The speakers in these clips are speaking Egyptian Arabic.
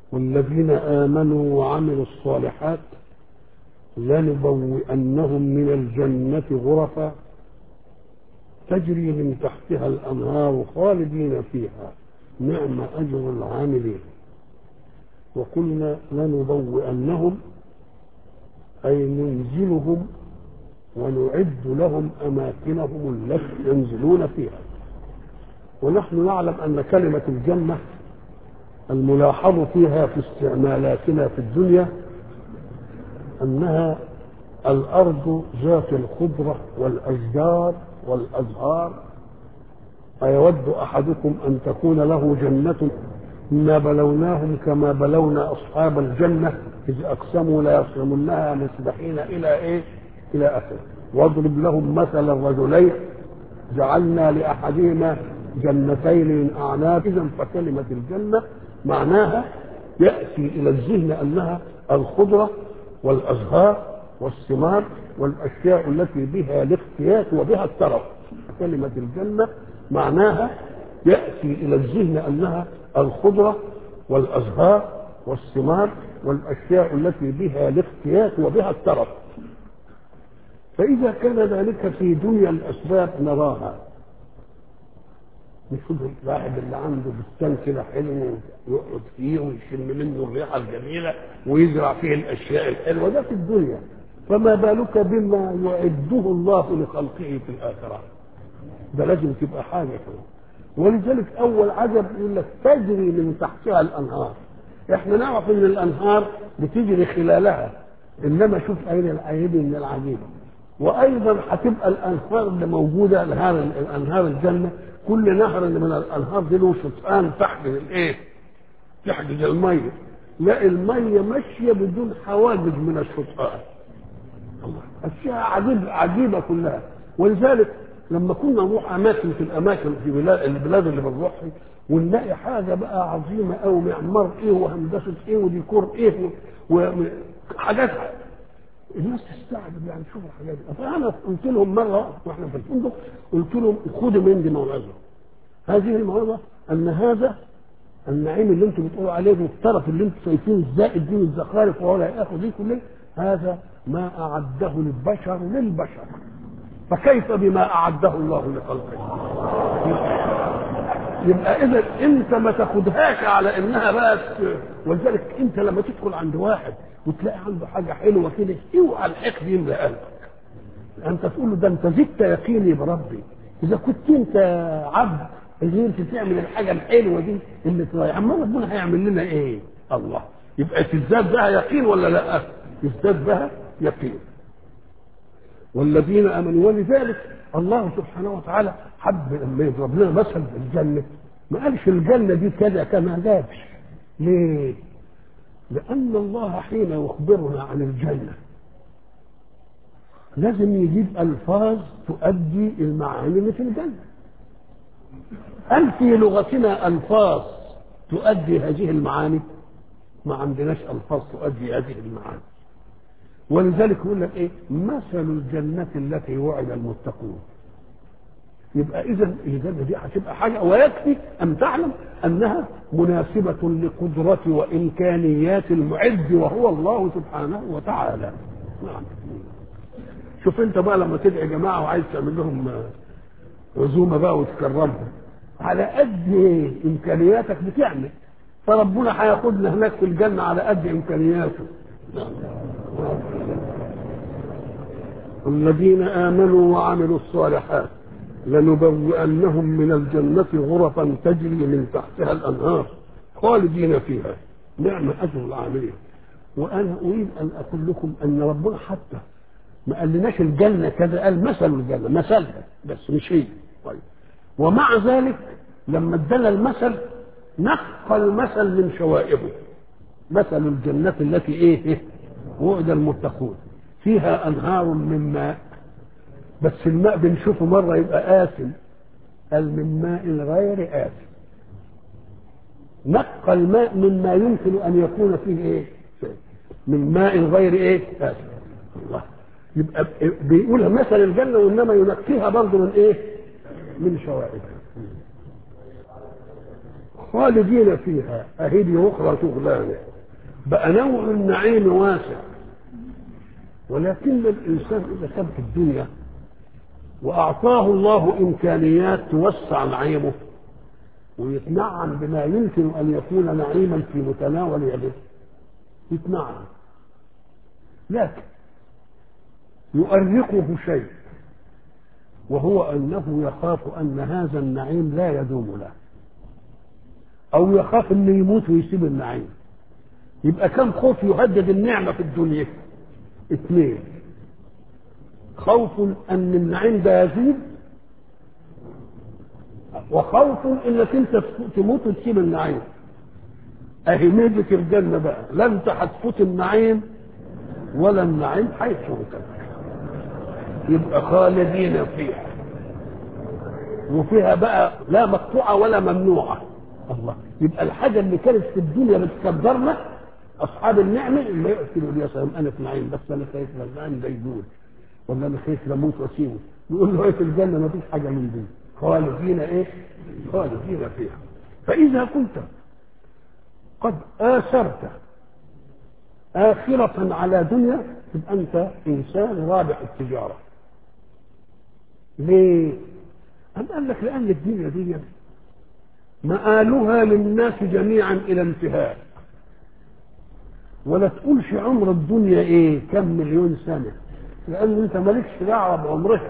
والذين آمنوا وعملوا الصالحات لنبوئنهم من الجنة غرفا تجري من تحتها الأنهار خالدين فيها نعم أجر العاملين وقلنا لنبوئنهم أي ننزلهم ونعد لهم أماكنهم التي ينزلون فيها ونحن نعلم أن كلمة الجنة الملاحظ فيها في استعمالاتنا في الدنيا أنها الأرض ذات الخضرة والأشجار والأزهار أيود أحدكم أن تكون له جنة إنا بلوناهم كما بلونا أصحاب الجنة إذ أقسموا ليصرمنها مصبحين إلى إيه؟ إلى آخره واضرب لهم مثل الرجلين جعلنا لأحدهما جنتين من أعناب إذا فكلمة الجنة معناها يأتي إلى الذهن أنها الخضرة والأزهار والثمار والأشياء التي بها الاختيات وبها الترف كلمة الجنة معناها يأتي إلى الذهن أنها الخضرة والأزهار والثمار والأشياء التي بها الاختيات وبها الترف فإذا كان ذلك في دنيا الأسباب نراها نشوف الواحد اللي عنده بستان كده حلو يقعد فيه ويشم منه الريحه الجميله ويزرع فيه الاشياء الحلوه ده في الدنيا فما بالك بما يعده الله لخلقه في الاخره ده لازم تبقى حاجه كده ولذلك اول عجب يقول لك تجري من تحتها الانهار احنا نعرف ان الانهار بتجري خلالها انما شوف اين العجيب من العجيب وايضا هتبقى الانهار اللي موجوده الانهار الانهار الجنه كل نهر من الانهار دي له شطآن تحجز الايه؟ تحجز الميه لا الميه ماشيه بدون حواجز من الشطآن الله اشياء عجيبه عجيبه كلها ولذلك لما كنا نروح اماكن في الاماكن في بلاد البلاد اللي بنروحها ونلاقي حاجه بقى عظيمه قوي معمار ايه وهندسه ايه وديكور ايه وحاجات الناس تستعجب يعني شوف الحاجات دي فانا قلت لهم مره واحنا في الفندق قلت لهم خدوا مني موعظه هذه الموعظه ان هذا النعيم اللي انتم بتقولوا عليه والطرف اللي انتم شايفينه الزائد دي والزخارف ولا ياخذ دي كله هذا ما اعده للبشر للبشر فكيف بما اعده الله لخلقه يبقى اذا انت ما تاخدهاش على انها بس ولذلك انت لما تدخل عند واحد وتلاقي عنده حاجه حلوه كده اوعى الحقد يملى قلبك انت تقول له ده انت زدت يقيني بربي اذا كنت انت عبد اللي انت تعمل الحاجه الحلوه دي اللي تضيع اما ربنا هيعمل لنا ايه؟ الله يبقى تزداد بها يقين ولا لا؟ يزداد بها يقين والذين امنوا ولذلك الله سبحانه وتعالى حب لما يضرب لنا مثل الجنه ما قالش الجنه دي كذا كما جابش ليه؟ لأن الله حين يخبرنا عن الجنة لازم يجيب ألفاظ تؤدي المعاني اللي في الجنة هل في لغتنا ألفاظ تؤدي هذه المعاني؟ ما عندناش ألفاظ تؤدي هذه المعاني ولذلك يقول لك إيه؟ مثل الجنة التي وعد المتقون يبقى اذا الجنه دي هتبقى حاجه ويكفي ان تعلم انها مناسبه لقدره وامكانيات المعد وهو الله سبحانه وتعالى نعم شوف انت بقى لما تدعي جماعه وعايز تعمل لهم عزومه بقى وتكرمهم على قد امكانياتك بتعمل فربنا هياخدنا هناك في الجنه على قد امكانياته الذين امنوا وعملوا الصالحات لنبوئنهم من الجنة غرفا تجري من تحتها الأنهار خالدين فيها نعم أجر العاملين وأنا أريد أن أقول لكم أن ربنا حتى ما قالناش الجنة كذا قال مثل الجنة مثلها بس مش هي طيب ومع ذلك لما ادانا المثل نقى المثل من شوائبه مثل الجنة التي ايه وعد المتقون فيها أنهار من ماء بس الماء بنشوفه مرة يبقى آسن قال من ماء غير آسن نقى الماء مما يمكن أن يكون فيه إيه من ماء غير إيه آسن الله يبقى بيقولها مثل الجنة وإنما ينقيها برضه من إيه من شوائبها خالدين فيها اهي دي اخرى شغلانه بقى نوع النعيم واسع ولكن الانسان اذا كان في الدنيا واعطاه الله امكانيات توسع نعيمه ويتنعم بما يمكن ان يكون نعيما في متناول يده يتنعم لكن يؤرقه شيء وهو انه يخاف ان هذا النعيم لا يدوم له او يخاف انه يموت ويسيب النعيم يبقى كم خوف يهدد النعمه في الدنيا اثنين خوف ان النعيم ده يزيد وخوف انك انت تموت وتسيب النعيم اهي ميزه الجنه بقى لا انت هتفوت النعيم ولا النعيم هيفوتك يبقى خالدين فيها وفيها بقى لا مقطوعه ولا ممنوعه الله يبقى الحاجه اللي كانت في الدنيا بتقدرنا اصحاب النعمه اللي يقتلوا يا سلام انا في نعيم بس انا خايف النعيم ده يدور ولا انا خايف اموت واسيبه يقول له ايه في الجنه ما فيش حاجه من دي خالدين ايه؟ خالدين فيها فاذا كنت قد اثرت آخرة على دنيا تبقى أنت إنسان رابح التجارة. ليه؟ أم قال لك لأن الدنيا دي مآلها للناس جميعا إلى انتهاء. ولا تقولش عمر الدنيا إيه؟ كم مليون سنة. لأن أنت مالكش دعوة بعمرها.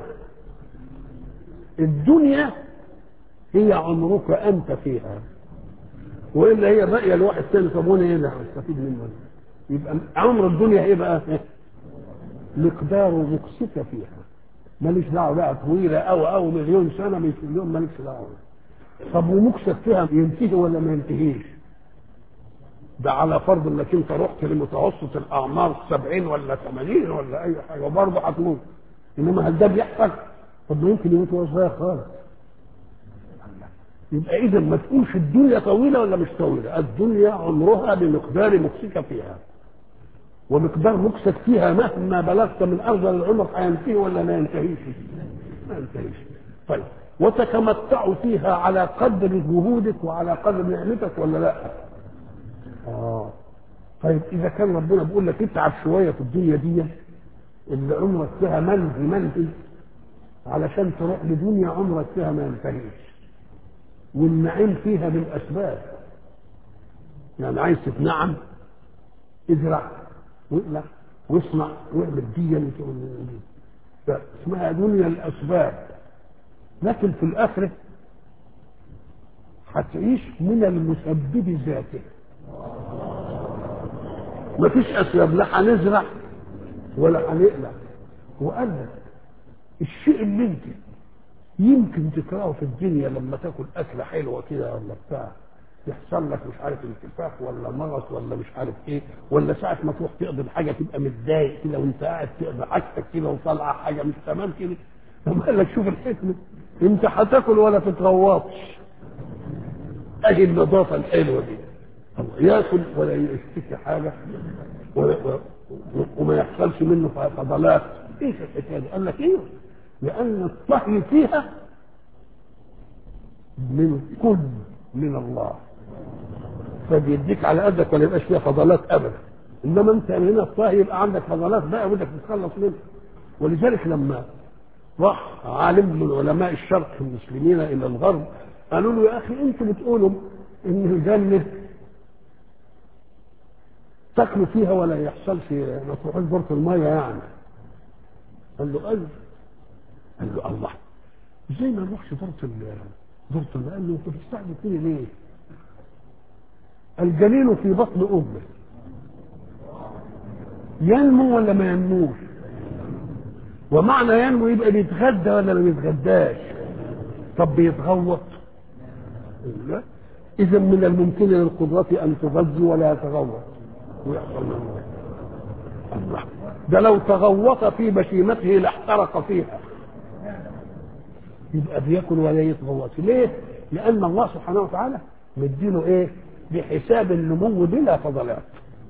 الدنيا هي عمرك أنت فيها. وإلا هي باقية لواحد ثاني طب وأنا إيه اللي هستفيد منه؟ يبقى عمر الدنيا ايه بقى؟ مقدار مكسك فيها ماليش دعوه بقى طويله او او مليون سنه مش مليون ماليش دعوه طب ومكسك فيها ينتهي ولا ما ينتهيش؟ ده على فرض انك انت رحت لمتوسط الاعمار 70 ولا 80 ولا اي حاجه وبرضه هتموت انما هل ده بيحصل؟ طب ما يمكن يموت وهو صغير خالص يبقى اذا ما تقولش الدنيا طويله ولا مش طويله الدنيا عمرها بمقدار مكسك فيها ومقدار مكسك فيها مهما بلغت من افضل العمر هينتهي ولا ما ينتهيش ما ينتهيش طيب وتتمتع فيها على قدر جهودك وعلى قدر نعمتك ولا لا اه طيب اذا كان ربنا بيقول لك اتعب شويه في الدنيا دي اللي عمرك فيها منهي منهي علشان تروح لدنيا عمرك فيها ما ينتهيش والنعيم فيها بالاسباب يعني عايز تتنعم ازرع واقلع واصنع واعمل دي اسمها دنيا الاسباب لكن في الاخره هتعيش من المسبب ذاته مفيش اسباب لا هنزرع ولا هنقلع وقال لك الشيء اللي انت يمكن تكرهه في الدنيا لما تاكل اكله حلوه كده ولا بتاع يحصل لك مش عارف انتفاخ ولا مغص ولا مش عارف ايه ولا ساعه ما تروح تقضي حاجه تبقى متضايق كده وانت قاعد تقضي حاجتك كده وطالعه حاجه مش تمام كده طب قال لك شوف الحكمه انت هتاكل ولا تتغوطش اهي النظافه الحلوه دي ياكل ولا يشتكي حاجه ولا وما يحصلش منه فضلات ايه الحكايه دي؟ قال لك ايه؟ لأن الطهي فيها من كل من الله فبيديك على قدك ولا يبقاش فيها فضلات أبدا إنما أنت هنا الطهي يبقى عندك فضلات بقى ودك تتخلص منها ولذلك لما راح عالم من علماء الشرق المسلمين إلى الغرب قالوا له يا أخي أنتوا بتقولوا إن الجنة تاكلوا فيها ولا يحصلش ما تروحوش بورة المية يعني قال له أيوه قال له الله ازاي ما نروحش دورة دورة الماء قال له انت بتستعجل فيني ليه؟ الجنين في بطن امه ينمو ولا ما ينموش؟ ومعنى ينمو يبقى بيتغدى ولا ما بيتغداش؟ طب بيتغوط؟ لا اذا من الممكن للقدرة ان تغذي ولا يتغوط ويحصل منه الله ده لو تغوط في بشيمته لاحترق فيها يبقى بياكل ولا يتغوط ليه؟ لأن الله سبحانه وتعالى مديله إيه؟ بحساب النمو بلا فضلات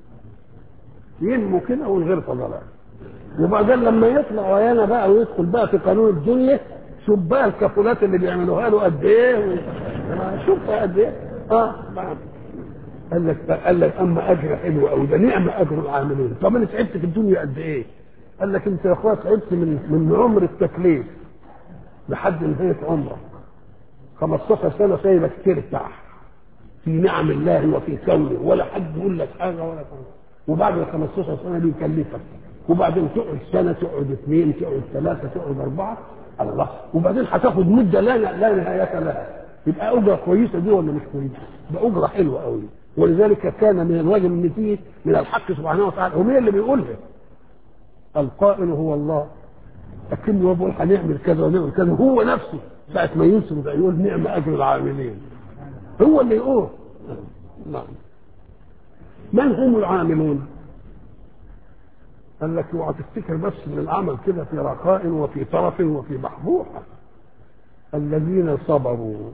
ينمو كده من غير فضلات وبعدين لما يطلع ويانا بقى ويدخل بقى في قانون الدنيا شوف بقى الكفولات اللي بيعملوها له قد ايه و... شوف قد ايه اه نعم قال لك قال لك اما اجر حلو قوي ده نعم اجر العاملين طب انا تعبت في الدنيا قد ايه؟ قال لك انت يا اخويا تعبت من من عمر التكليف لحد نهايه عمرك 15 سنه سايبك ترتاح في نعم الله وفي كونه ولا حد يقول لك حاجه ولا حاجه وبعد ال 15 سنه دي يكلفك وبعدين تقعد سنه تقعد اثنين تقعد ثلاثه تقعد اربعه الله وبعدين هتاخد مده لا لا نهايه لها يبقى اجره كويسه دي ولا مش كويسه؟ يبقى اجره حلوه قوي ولذلك كان من الواجب ان فيه من الحق سبحانه وتعالى ومين اللي بيقولها؟ القائل هو الله لكنه بيقول هنعمل كذا ونعمل كذا هو نفسه ساعة ما ينصر يقول نعم أجر العاملين هو اللي يقول نعم من هم العاملون؟ قال لك اوعى تفتكر بس ان العمل كده في رخاء وفي طرف وفي بحبوحه الذين صبروا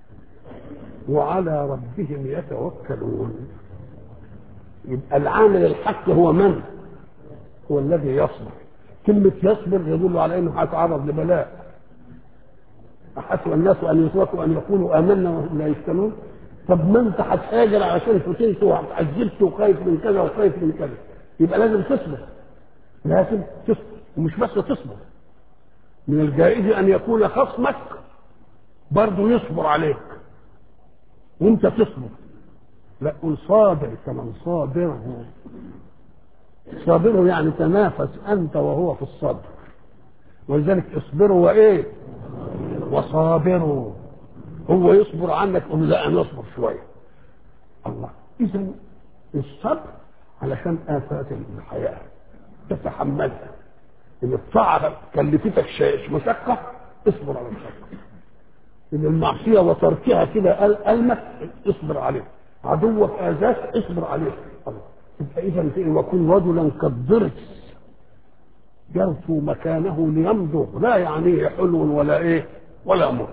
وعلى ربهم يتوكلون يبقى العامل الحق هو من؟ هو الذي يصبر كلمة يصبر يدل على انه هيتعرض لبلاء أحسب الناس أن يتركوا أن يقولوا آمنا وهم لا يفتنون طب ما أنت هتهاجر عشان فتنت وعذبت وخايف من كذا وخايف من كذا يبقى لازم تصبر لازم تصبر ومش بس تصبر من الجائز أن يكون خصمك برضه يصبر عليك وأنت تصبر لا قل صابر كمن صابره صابره يعني تنافس أنت وهو في الصبر ولذلك اصبروا وإيه وصابروا هو يصبر عنك قل لا انا اصبر شويه الله اذا الصبر علشان افات الحياه تتحملها ان الطاعه كلفتك شيء مشقه اصبر على المشقه ان المعصيه وتركها كده المك اصبر عليه عدوك اذاك اصبر عليه الله يبقى اذا وكن رجلا كالضرس يرثو مكانه ليمضغ لا يعنيه حلو ولا ايه ولا مر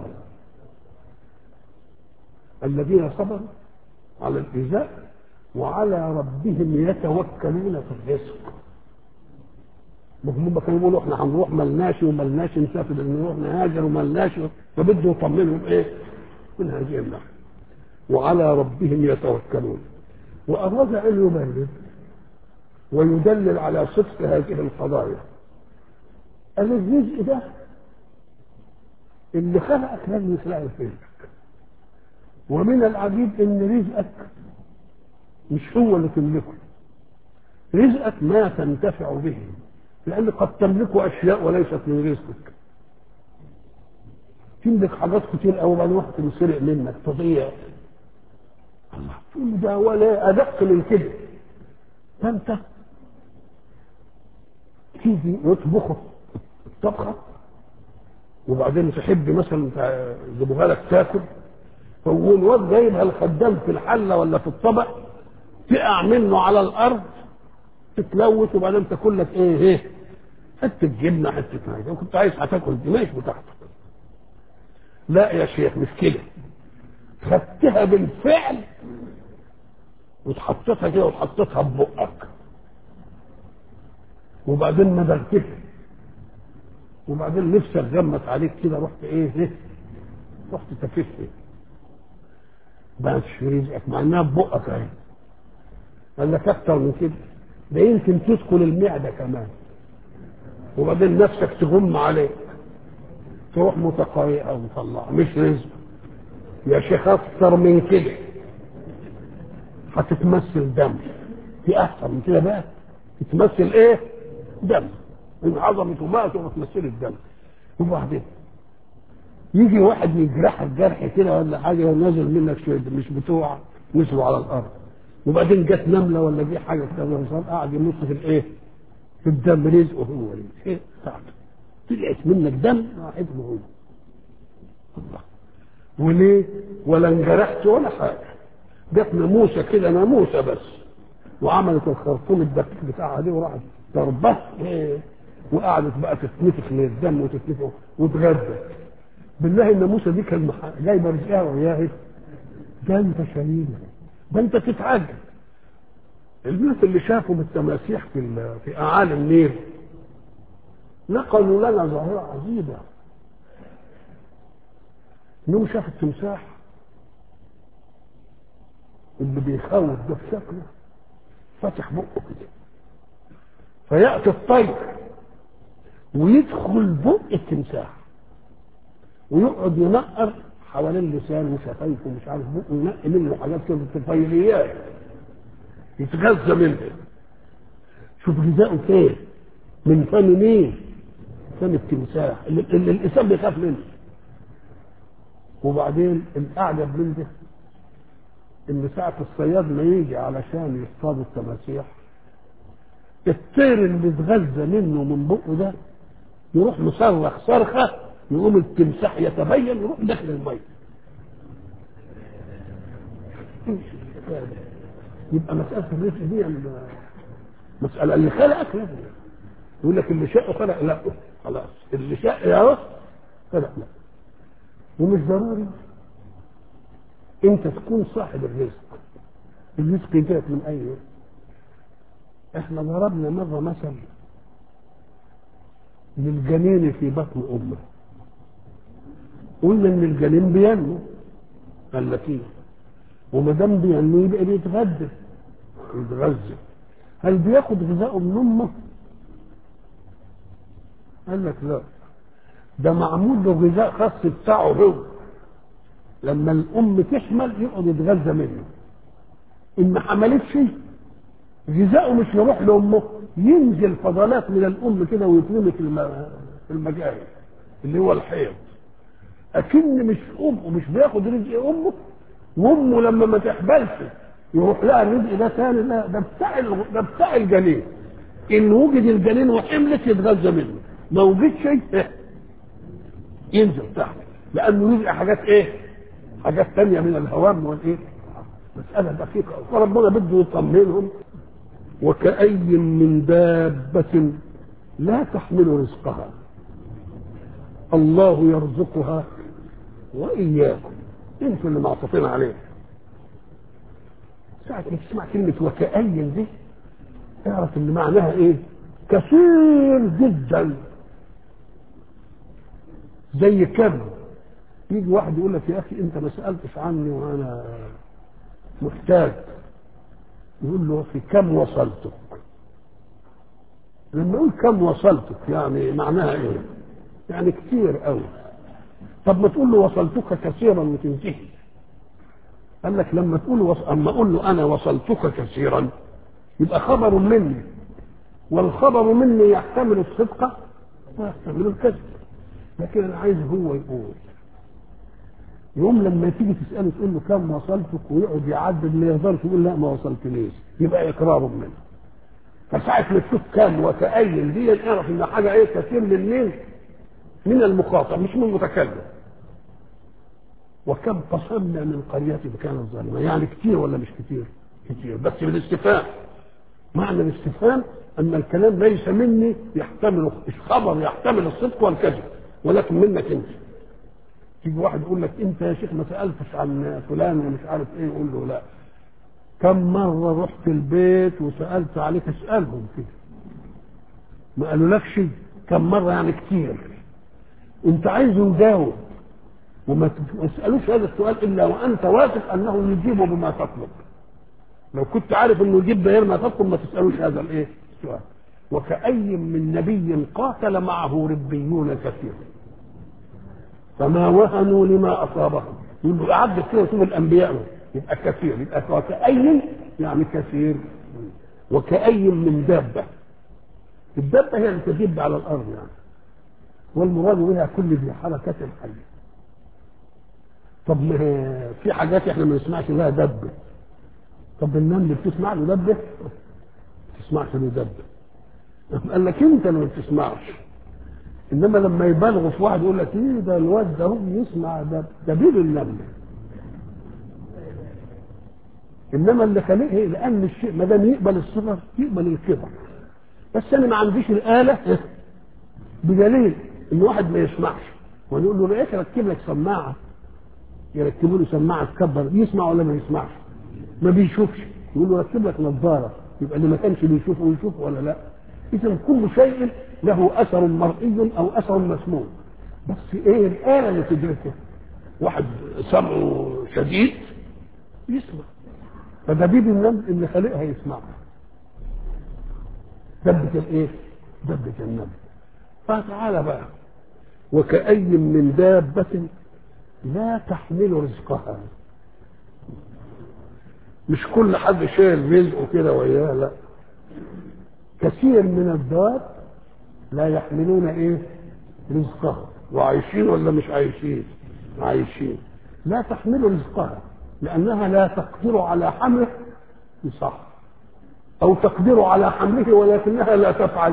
الذين صبروا على الإيذاء وعلى ربهم يتوكلون في الرزق هم كانوا يقولوا احنا هنروح ملناش وملناش نسافر نروح نهاجر وملناش فبده يطمنهم ايه؟ من هذه الناحيه وعلى ربهم يتوكلون وأراد أن يبرر ويدلل على صدق هذه القضايا قال الرزق ده اللي خلقك لازم يخلقه في رزقك ومن العجيب ان رزقك مش هو اللي تملكه رزقك ما تنتفع به لان قد تملك اشياء وليست من رزقك تملك حاجات كتير قوي بعد واحد تنسرق منك تضيع الله تقول ده ولا ادق من كده فانت تيجي يطبخه الطبخه وبعدين تحب مثلا يجيبوها لك تاكل فهو الواد جايبها الخدام في الحله ولا في الطبق تقع منه على الارض تتلوث وبعدين تاكل لك ايه ايه حته جبنه حته حاجه كنت عايز هتاكل دي ماشي بتاعتك لا يا شيخ مش كده خدتها بالفعل وتحطتها كده وتحطتها ببقك وبعدين مدغتها وبعدين نفسك غمت عليك كده رحت ايه ايه رحت تفكت بقى في رزقك مع انها ببقك اهي قال لك اكتر من كده ده يمكن تدخل المعده كمان وبعدين نفسك تغم عليك تروح متقارئه ومطلعه مش رزق يا شيخ اكتر من كده هتتمثل دم في احسن من كده بقى تتمثل ايه دم ان عظمته بقى وتمثل الدم وبعدين يجي واحد يجرحك جرح كده ولا حاجه ونازل منك شويه مش بتوع نزلوا على الارض وبعدين جت نمله ولا جه حاجه كده قاعد يمص في الايه؟ في الدم رزقه هو ايه بتاعته طلعت منك دم واحد هو الله وليه؟ ولا انجرحت ولا حاجه جت ناموسه كده ناموسه بس وعملت الخرطوم الدقيق بتاعها دي وراحت ضربت ايه وقعدت بقى تتنفخ من الدم وتتنفخ وتغدى بالله الناموسه دي كان جايبه رزقها وياها ده انت شهيد ده انت تتعجب الناس اللي شافوا بالتماسيح في في اعالي النيل نقلوا لنا ظاهره عجيبه انهم شافوا التمساح اللي بيخوف ده في شكله فتح بقه كده فياتي الطير ويدخل بق التمساح ويقعد ينقر حوالين لسانه وشفايفه ومش عارف بقه ينقي منه حاجات كده طفيليات يتغذى منها شوف غذاؤه فين من فم مين فم التمساح اللي, اللي الانسان بيخاف منه وبعدين الاعجب من ده ان ساعة الصياد ما يجي علشان يصطاد التماسيح الطير اللي اتغذى منه من بقه ده يروح مصرخ صرخة يقوم التمساح يتبين يروح داخل المية يبقى مسألة الرزق دي يعني مسألة اللي خلقك لازم يقول لك اللي شاء خلق لا خلاص اللي شاء يا خلق لا ومش ضروري انت تكون صاحب الرزق الرزق جاءت من اي وقت احنا ضربنا مرة مثل للجنين في بطن امه قلنا ان الجنين بينمو قال لك ايه وما دام بينمو يبقى بيتغذى يتغذى هل بياخد غذاءه من امه؟ قال لك لا ده معمول له غذاء خاص بتاعه هو لما الام تحمل يقعد يتغذى منه ان ما حملتش غذاؤه مش يروح لامه ينزل فضلات من الام كده ويترمي في في المجاري اللي هو الحيض اكن مش امه مش بياخد رزق امه وامه لما ما تحبلش يروح لها الرزق ده تاني لا ده بتاع ده بتاع الجنين ان وجد الجنين وحملت يتغذى منه ما وجدش ينزل تحت لانه رزق حاجات ايه؟ حاجات تانية من الهوام والايه؟ مسألة دقيقة فربنا بده يطمنهم وكأي من دابة لا تحمل رزقها الله يرزقها وإياكم انتوا اللي معطفين عليه ساعة ما تسمع كلمة وكأي دي اعرف ان معناها ايه كثير جدا زي كم يجي واحد يقول لك يا اخي انت ما سالتش عني وانا محتاج يقول له في كم وصلتك لما يقول كم وصلتك يعني معناها ايه يعني كتير قوي طب ما تقول له وصلتك كثيرا وتنتهي قال لك لما تقول وص... اما اقول له انا وصلتك كثيرا يبقى خبر مني والخبر مني يحتمل الصدق ويحتمل الكذب لكن انا عايز هو يقول يوم لما تيجي تساله تقول له كم وصلتك ويقعد يعدد ما يقدرش يقول لا ما وصلتليش يبقى اقرار منه فساعة ما تشوف كم وكأين دي اعرف ان حاجه ايه كثير من مين؟ من المخاطب مش من المتكلم وكم قصمنا من قرية كانت ظالمة يعني كتير ولا مش كتير كتير بس بالاستفهام معنى الاستفهام ان الكلام ليس مني يحتمل الخبر يحتمل الصدق والكذب ولكن منك انت تيجي واحد يقول لك انت يا شيخ ما سالتش عن فلان ومش عارف ايه يقول له لا كم مره رحت البيت وسالت عليك اسالهم كده ما قالوا لك شيء كم مره يعني كتير انت عايزه يجاوب وما تسالوش هذا السؤال الا وانت واثق انه يجيب بما تطلب لو كنت عارف انه يجيب بغير ما تطلب ما تسالوش هذا الايه السؤال وكأي من نبي قاتل معه ربيون كثير فما وهنوا لما اصابهم يقول له اعد كده شوف الانبياء يبقى كثير يبقى وكأي يعني كثير وكأي من دابة الدابة هي اللي تدب على الأرض يعني والمراد بها كل ذي حركة حية طب ما في حاجات احنا ما نسمعش لها دبة طب النمل بتسمع له دبة؟ ما تسمعش له دبة قال لك انت اللي ما بتسمعش انما لما يبالغوا في واحد يقول لك ايه ده الواد ده هو يسمع ده دبيب النمل انما اللي خلقه لان الشيء ما دام يقبل الصغر يقبل الكبر بس انا ما عنديش الاله بدليل ان واحد ما يسمعش ونقول له ايش ركب لك سماعه يركبوا له سماعه تكبر يسمع ولا ما يسمعش ما بيشوفش يقول له ركب لك نظاره يبقى اللي ما كانش بيشوفه ويشوف ولا لا اذا كل شيء له اثر مرئي او اثر مسموع بس ايه الاله اللي تدركه واحد سمعه شديد يسمع فدبيب النمل اللي خالقها يسمعها دبة الايه؟ دبة النمل فتعالى بقى وكأي من دابة لا تحمل رزقها مش كل حد شايل رزقه كده وياه لا كثير من الدواب لا يحملون ايه رزقها وعايشين ولا مش عايشين عايشين لا تحمل رزقها لانها لا تقدر على حمله صح او تقدر على حمله ولكنها لا تفعل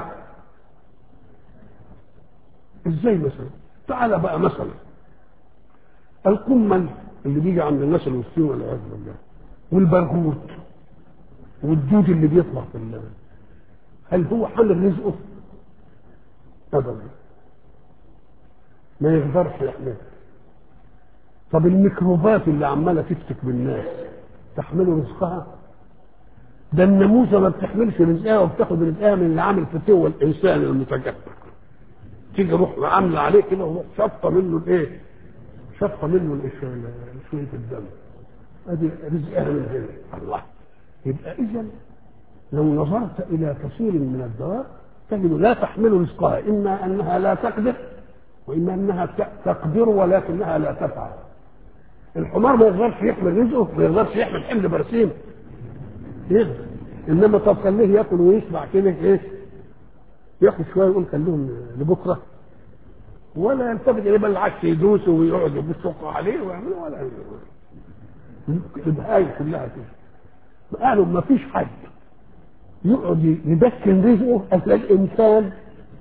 ازاي مثلا تعال بقى مثلا القمل اللي بيجي عند الناس المسلمين والعياذ بالله والبرغوث والدود اللي بيطلع في اللبن هل هو حمل رزقه؟ ابدا ما يقدرش يحمله طب الميكروبات اللي عماله تفتك بالناس تحمل رزقها ده الناموسه ما بتحملش رزقها وبتاخد رزقها من اللي عامل فتوى الانسان المتكبر تيجي روح عامله عليه كده وروح شفطه منه الايه؟ شفطه منه شويه الدم ادي رزقها من هنا الله يبقى اذا لو نظرت الى كثير من الدواب تجد لا تحمل رزقها اما انها لا تقدر واما انها تقدر ولكنها لا تفعل الحمار ما يقدرش يحمل رزقه ما يقدرش يحمل حمل برسيم يقدر انما طب خليه ياكل ويشبع كده ايه ياخد شويه يقول خليهم لبكره ولا يلتفت اليه بل العكس يدوسوا ويقعدوا يبصوا عليه ويعملوا ولا البهايم كلها كده قالوا ما فيش حد يقعد يدكن رزقه اصل الانسان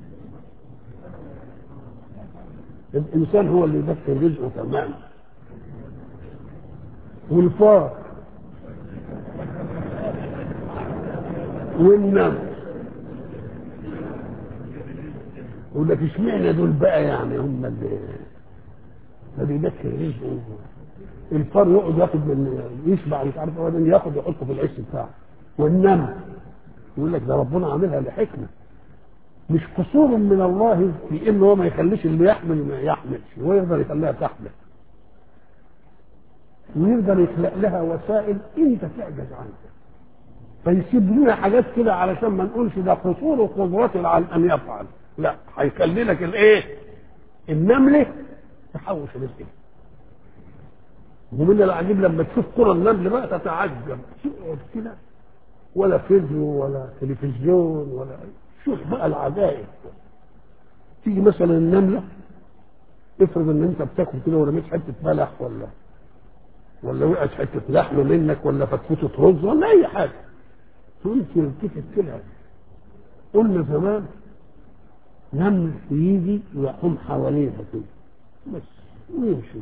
الانسان هو اللي يدكن رزقه تماما والفار والنمل يقول لك اشمعنى دول بقى يعني هم اللي اللي بيدكن رزقه الفار يقعد ياخد من يشبع مش عارف ايه ياخد يحطه في العش بتاعه والنمل يقول لك ده ربنا عاملها لحكمه مش قصور من الله في انه هو ما يخليش اللي يحمل ما يحملش هو يقدر يخليها تحمل ويقدر يخلق لها وسائل انت تعجز عنها فيسيب لنا حاجات كده علشان ما نقولش ده قصور قدرته عن ان يفعل لا هيخلي لك الايه النمله تحوش رزقها ومن العجيب لما تشوف قرى النمل بقى تتعجب تقعد كده ولا فيديو ولا تلفزيون ولا شوف بقى العجائب تيجي مثلا النمله افرض ان انت بتاكل كده ورميت حته بلح ولا ولا وقعت حته لحم منك ولا فتفوته رز ولا اي حاجه تقوم تلتفت كده قلنا زمان نمل يجي ويقوم حواليها كده بس ويمشي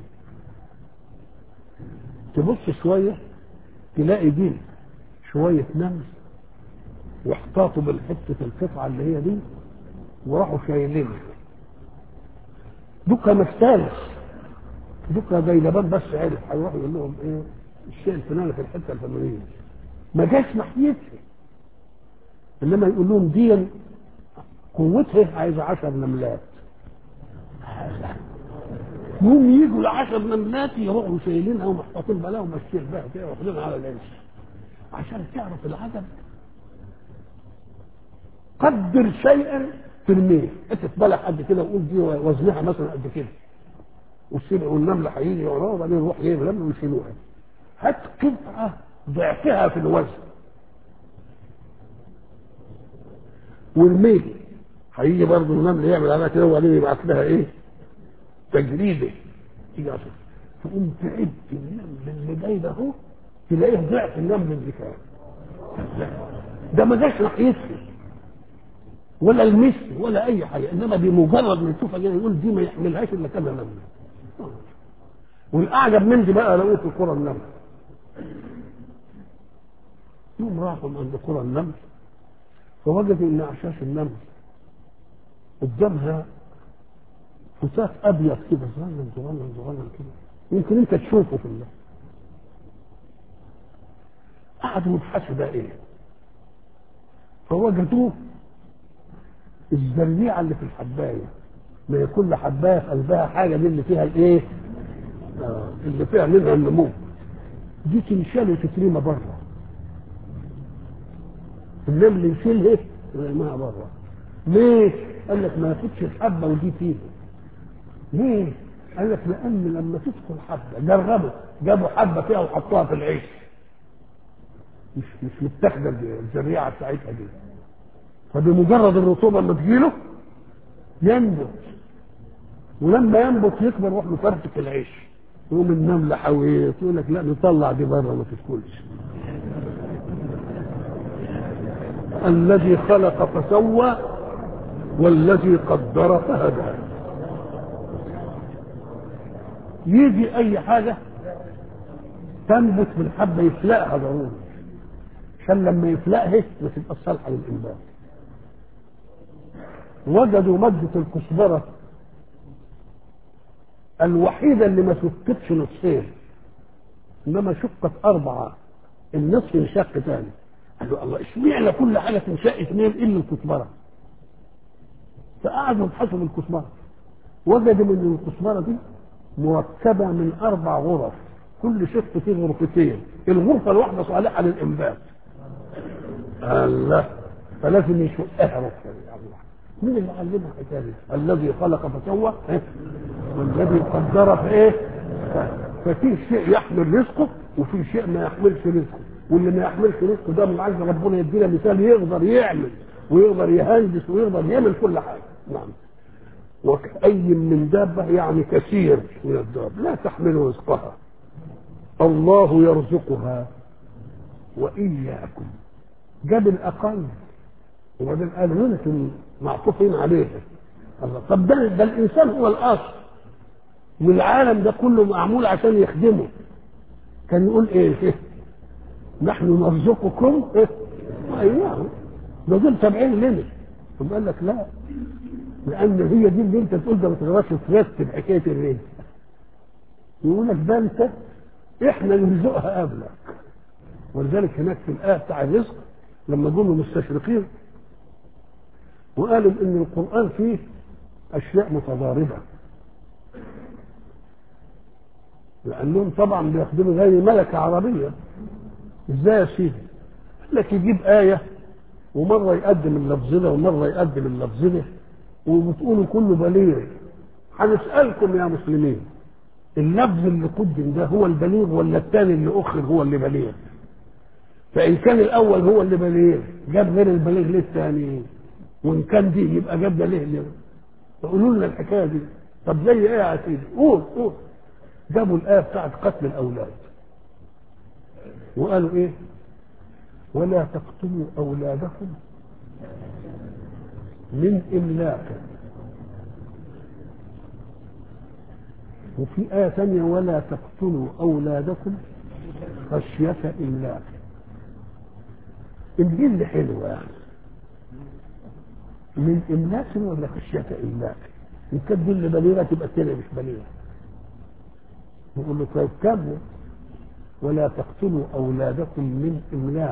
تبص شويه تلاقي دي شويه نمل واحتاطوا بالحته القطعه اللي هي دي وراحوا شايلينها دوكا مستانس دوكا زي لبان بس عرف هيروح يقول لهم ايه الشيء الفلاني في الحته الفلانيه ما جاش ناحيتها انما يقول لهم دي قوتها عايزه 10 نملات يوم يجوا العشر نملات يروحوا شايلينها ومحطوطين بلاها وماشيين بها كده واخدينها على العيش عشان تعرف العدد قدر شيئا ترميه حته بلح قد كده وقول دي وزنها مثلا قد كده والسبع والنمله هيجي وراها وبعدين يروح جايب نمله ويشيلوها هات قطعه ضعفها في الوزن والميل هيجي برضه النمل يعمل عليها كده وبعدين يبعت لها ايه؟ تجريده تيجي عشان تقوم تعد النمل اللي جاي ده اهو تلاقيه ضعف النمل اللي كان ده ما جاش ناحيتها ولا المثل ولا اي حاجه انما بمجرد ما يشوفها كده يقول دي ما يحملهاش الا كذا نمله والاعجب من دي بقى لقوه في قرى النمل يوم راحوا عند قرى النمل فوجدوا ان اعشاش النمل قدامها فتاة ابيض كده صغير صغير صغير كده يمكن انت تشوفه في الله قعدوا يبحثوا ده ايه فوجدوه الزريعه اللي في الحبايه ما هي كل حبايه في قلبها حاجه دي اللي فيها الايه؟ آه اللي فيها منها النمو دي تنشال وتترمى بره النمل يشيلها ويرميها بره ليه؟ قال لك ما ياخدش الحبه ودي فيه ليه؟ قال لك لان لما تدخل حبه جربوا جابوا حبه فيها وحطوها في العيش مش مش متاخده الزريعه بتاعتها دي فبمجرد الرطوبه لما تجيله ينبت ولما ينبت يكبر يروح مفرتك العيش يقوم النمله حويط يقول لك لا نطلع دي بره ما تدخلش الذي خلق فسوى والذي قدر فهدى يجي اي حاجه تنبت في الحبه يفلقها ضروري عشان لما يفلقها ما تبقى صالحه للانبات وجدوا مادة الكزبرة الوحيدة اللي ما شقتش نصين انما شقت أربعة النصف انشق تاني قالوا الله اشمعنى كل حاجة تنشق اثنين إلا الكزبرة فقعدوا يبحثوا في الكزبرة وجدوا ان الكزبرة دي مركبة من أربع غرف كل شق فيه غرفتين الغرفة الواحدة صالحة للإنبات الله فلازم يشقها ركبة الله مين اللي علمها الحكايه دي؟ الذي خلق فسوى إيه؟ والذي قدر في ايه؟ ففي شيء يحمل رزقه وفي شيء ما يحملش رزقه واللي ما يحملش رزقه ده من عايز ربنا يدينا مثال يقدر يعمل ويقدر يهندس ويقدر يعمل كل حاجه نعم وكأي من دابة يعني كثير من الداب لا تحمل رزقها الله يرزقها وإياكم جاب الأقل وبعدين قال يمكن معطوفين عليها الله طب ده ده الانسان هو الاصل والعالم ده كله معمول عشان يخدمه كان يقول ايه نحن نرزقكم ايه واياهم ده دول تابعين لنا ثم قال لك لا لان هي دي اللي انت تقول ده ما تقدرش ترتب حكايه الرزق يقول لك ده انت احنا نرزقها قبلك ولذلك هناك في الايه بتاع الرزق لما جم المستشرقين وقالوا ان القران فيه اشياء متضاربه لانهم طبعا بيخدموا زي ملكه عربيه ازاي يا سيدي؟ قال لك يجيب ايه ومره يقدم اللفظ ده ومره يقدم اللفظ ده وبتقولوا كله بليغ هنسالكم يا مسلمين اللفظ اللي قدم ده هو البليغ ولا الثاني اللي اخر هو اللي بليغ فان كان الاول هو اللي بليغ جاب غير البليغ ليه الثاني وان كان دي يبقى جاب ده ليه ليه فقولوا لنا الحكايه دي طب زي ايه يا سيدي قول قول جابوا الايه بتاعت قتل الاولاد وقالوا ايه ولا تقتلوا اولادكم من املاق وفي آية ثانية ولا تقتلوا أولادكم خشية إملاق دي اللي حلوة يعني من إملاق ولا خشية إملاق إن كانت دي اللي بليغة تبقى التانية مش بليغة نقول له طيب كمل ولا تقتلوا أولادكم من إملاق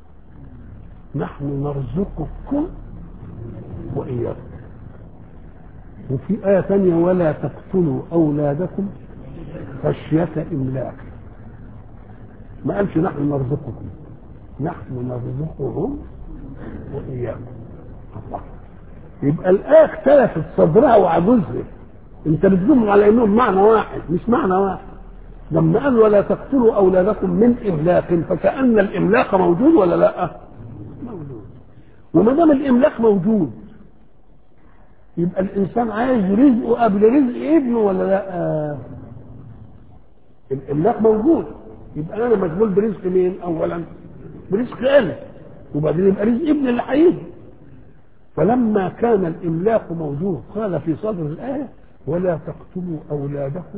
نحن نرزقكم وإياكم وفي آية ثانية ولا تقتلوا أولادكم خشية إملاق ما قالش نحن نرزقكم نحن نرزقهم وإياكم الله يبقى الآية اختلفت صدرها وعجوزها أنت بتدوم على إنهم معنى واحد مش معنى واحد لما قال ولا تقتلوا أولادكم من إملاق فكأن الإملاق موجود ولا لا؟ موجود وما دام الإملاق موجود يبقى الانسان عايز رزقه قبل رزق ابنه ولا لا الاملاك موجود يبقى انا مشغول برزق مين اولا برزق انا وبعدين يبقى رزق ابني اللي هيجي فلما كان الاملاك موجود قال في صدر الايه ولا تقتلوا اولادكم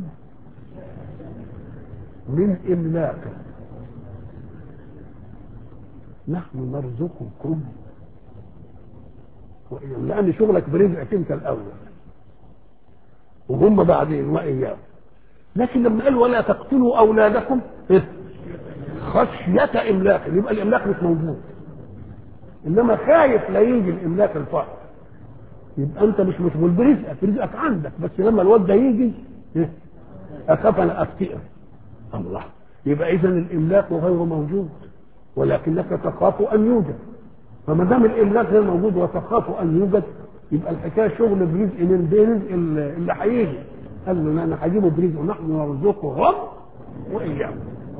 من املاك نحن نرزقكم لان شغلك برزقك انت الاول وهم بعدين واياهم لكن لما قال ولا تقتلوا اولادكم خشيه املاك يبقى الاملاك مش موجود انما خايف لا يجي الاملاك الفقر يبقى انت مش مشغول برزقك رزقك عندك بس لما الواد ده يجي اخاف انا افتئر الله يبقى اذا الاملاك غير موجود ولكنك تخاف ان يوجد فما دام الاملاك غير موجود وتخاف ان يوجد يبقى الحكايه شغل برزق من ده رزق اللي هيجي قال له انا هجيبه برزق ونحن نرزقهم واياهم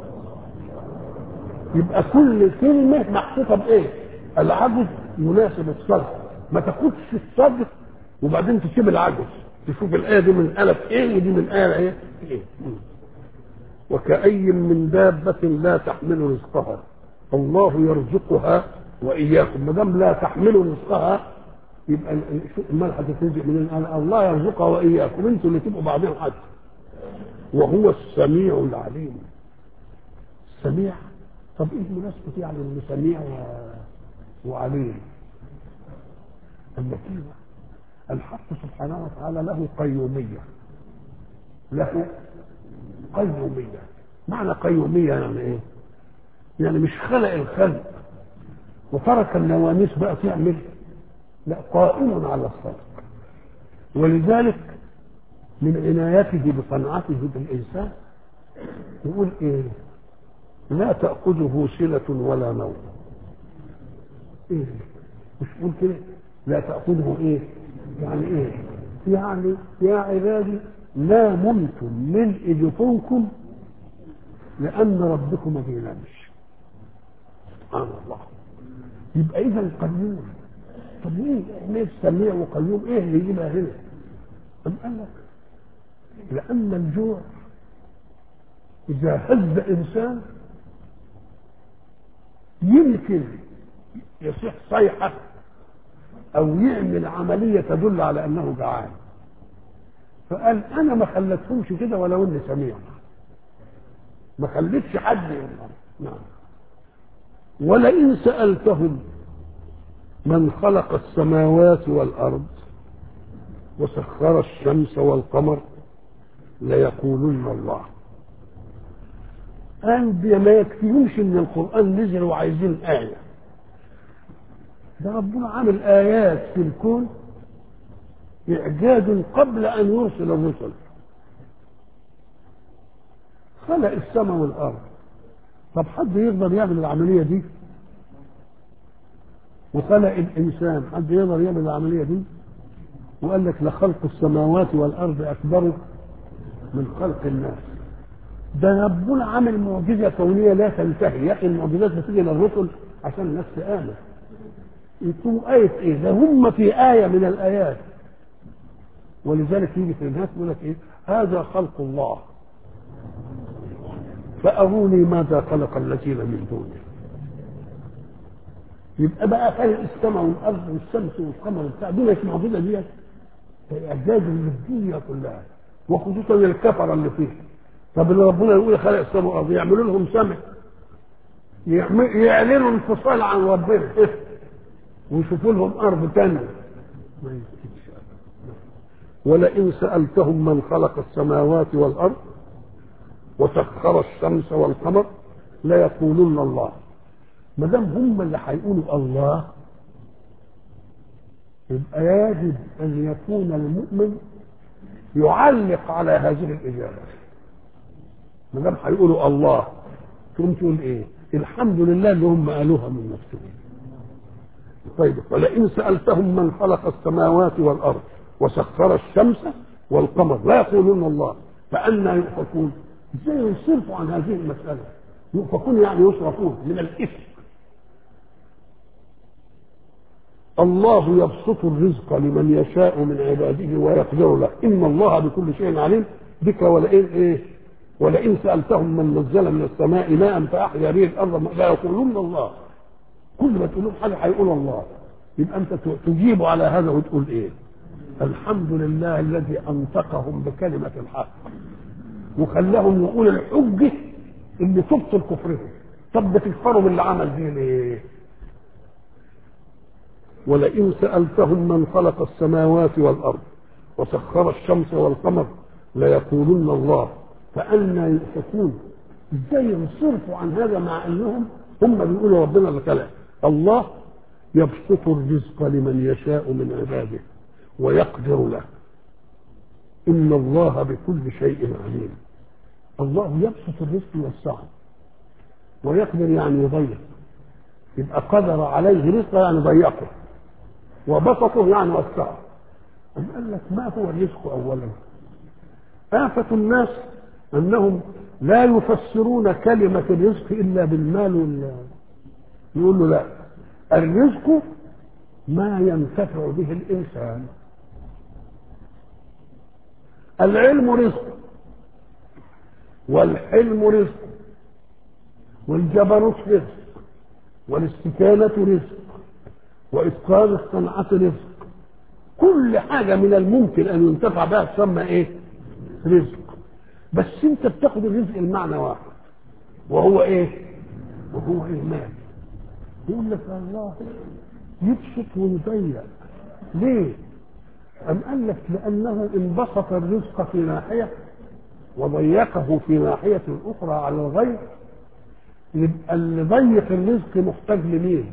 يبقى كل كلمه محطوطه بايه؟ العجز يناسب الصدق ما تاخدش الصدق وبعدين تسيب العجز تشوف الايه دي من الف ايه ودي من ايه ايه؟ ايه؟ وكأي من دابة لا تحمل رزقها الله يرزقها واياكم ما دام لا تحملوا رزقها يبقى امال هتترزق منين؟ قال الله يرزقها واياكم انتوا اللي تبقوا بعدين حد وهو السميع العليم السميع طب ايه مناسبة يعني انه سميع و... وعليم النتيجة الحق سبحانه وتعالى له قيومية له قيومية معنى قيومية يعني ايه؟ يعني مش خلق الخلق وترك النواميس بقى تعمل لا قائم على الخلق ولذلك من عنايته بصنعته بالإنسان يقول إيه لا تأخذه سنة ولا نوم إيه مش يقول كده لا تأخذه إيه يعني إيه يعني يا عبادي لا ممكن من إجفونكم لأن ربكم ما بينامش سبحان الله يبقى إذا قيوم طب ليه ليه سميع وقيوم إيه اللي يجيبها هنا؟ أم قال لك لأن الجوع إذا هز إنسان يمكن يصيح صيحة أو يعمل عملية تدل على أنه جعان فقال أنا ما خلتهمش كده ولو إني سميع ما خليتش حد يقول نعم ولئن سألتهم من خلق السماوات والأرض وسخر الشمس والقمر ليقولن الله قال ما يكفيهمش ان القران نزل وعايزين ايه ده ربنا عامل ايات في الكون اعجاز قبل ان يرسل الرسل خلق السماء والارض طب حد يقدر يعمل العمليه دي وخلق الانسان حد يقدر يعمل العمليه دي وقال لك لخلق السماوات والارض اكبر من خلق الناس ده ربنا عامل معجزه كونيه لا تنتهي يا اخي المعجزات بتيجي للرسل عشان الناس تامن يكون آية إيه؟ ده هم في آية من الآيات ولذلك يجي في الناس يقول لك إيه؟ هذا خلق الله فأروني ماذا خلق الذين من دونه يبقى بقى خلق السماء والارض والشمس والقمر بتاع دي مش معجزه ديت اعجاز للدنيا كلها وخصوصا الكفره اللي فيه طب اللي ربنا يقول خلق السماء والارض يعملوا لهم سمع يعلنوا انفصال عن ربنا ويشوفوا لهم ارض ثانيه ما يمكنش ولئن سالتهم من خلق السماوات والارض وسخر الشمس والقمر ليقولن الله ما دام هم اللي هيقولوا الله يبقى يجب ان يكون المؤمن يعلق على هذه الاجابه ما دام هيقولوا الله تقوم تقول ايه الحمد لله اللي هم قالوها من نفسهم طيب ولئن سالتهم من خلق السماوات والارض وسخر الشمس والقمر لا يقولون الله فأنا يؤفكون ازاي يصرفوا عن هذه المسألة يؤفكون يعني يصرفون من الإثم الله يبسط الرزق لمن يشاء من عباده ويقدر له ان الله بكل شيء عليم بك ولئن ايه ولئن سالتهم من نزل من السماء ماء فاحيا به الارض لا يقولون الله كل ما تقول لهم حاجه هيقول الله يبقى انت تجيب على هذا وتقول ايه الحمد لله الذي انطقهم بكلمه الحق وخلاهم يقول الحجه اللي تبطل كفرهم طب بتكفروا باللي عمل دي ليه ولئن سألتهم من خلق السماوات والأرض وسخر الشمس والقمر ليقولن الله فأنا يؤفكون ازاي ينصرفوا عن هذا مع انهم هم بيقولوا ربنا اللي خلق الله يبسط الرزق لمن يشاء من عباده ويقدر له ان الله بكل شيء عليم الله يبسط الرزق والسعه ويقدر يعني يضيق يبقى قدر عليه رزقه يعني ضيقه وبسطه يعني وسعه أم قال لك ما هو الرزق أولا آفة الناس أنهم لا يفسرون كلمة الرزق إلا بالمال وال يقول له لا الرزق ما ينتفع به الإنسان العلم رزق والحلم رزق والجبروت رزق والاستكانة رزق وإتقان الصنعة رزق كل حاجة من الممكن أن ينتفع بها تسمى إيه؟ رزق بس أنت بتاخد الرزق المعنى واحد وهو إيه؟ وهو إيه مال يقول لك الله يبسط ويضيق ليه؟ أم قال لك لأنه انبسط الرزق في ناحية وضيقه في ناحية أخرى على الغير يبقى اللي ضيق الرزق محتاج لمين؟